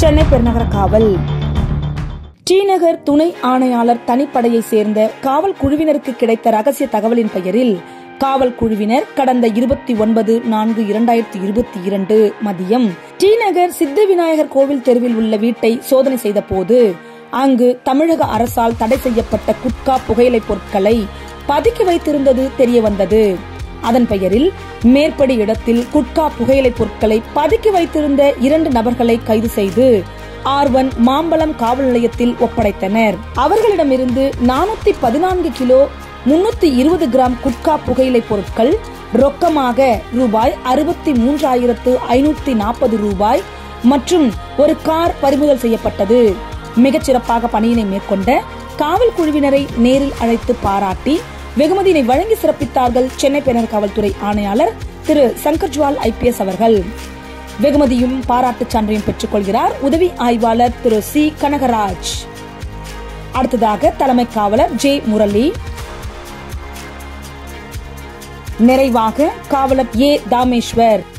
சென்னை பெருநகர காவல் டி நகர் துணை ஆணையாளர் தனிப்படையை சேர்ந்த காவல் குழுவினருக்கு கிடைத்த ரகசிய தகவலின் பெயரில் காவல் குழுவினர் கடந்த இருபத்தி ஒன்பது நான்கு இரண்டாயிரத்தி இருபத்தி இரண்டு மதியம் டி நகர் சித்த விநாயகர் கோவில் தெருவில் உள்ள வீட்டை சோதனை செய்த போது அங்கு தமிழக அரசால் தடை செய்யப்பட்ட குட்கா புகையிலை பொருட்களை பதுக்கி வைத்திருந்தது தெரிய வந்தது அதன் பெயரில் மேற்படி இடத்தில் குட்கா புகையிலை பொருட்களை பதுக்கி வைத்திருந்த இரண்டு நபர்களை கைது செய்து ஆர் ஒன் மாம்பலம் காவல் நிலையத்தில் ஒப்படைத்தனர் அவர்களிடமிருந்து நானூத்தி பதினான்கு கிலோ முன்னூத்தி இருபது கிராம் குட்கா புகையிலை பொருட்கள் ரொக்கமாக ரூபாய் அறுபத்தி மூன்றாயிரத்து ஐநூத்தி நாற்பது ரூபாய் மற்றும் ஒரு கார் பறிமுதல் செய்யப்பட்டது மிகச்சிறப்பாக பணியினை மேற்கொண்ட காவல் குழுவினரை நேரில் அழைத்து பாராட்டி வெகுமதியினை வழங்கி சிறப்பித்தார்கள் சென்னை பெருநகர காவல்துறை ஆணையாளர் திரு சங்கர்ஜ்வால் ஐபிஎஸ் அவர்கள் வெகுமதியும் பாராட்டுச் சான்றையும் பெற்றுக் கொள்கிறார் உதவி ஆய்வாளர் திரு சி கனகராஜ் அடுத்ததாக தலைமை காவலர் ஜே முரளி நிறைவாக காவலர் ஏ தாமேஸ்வர்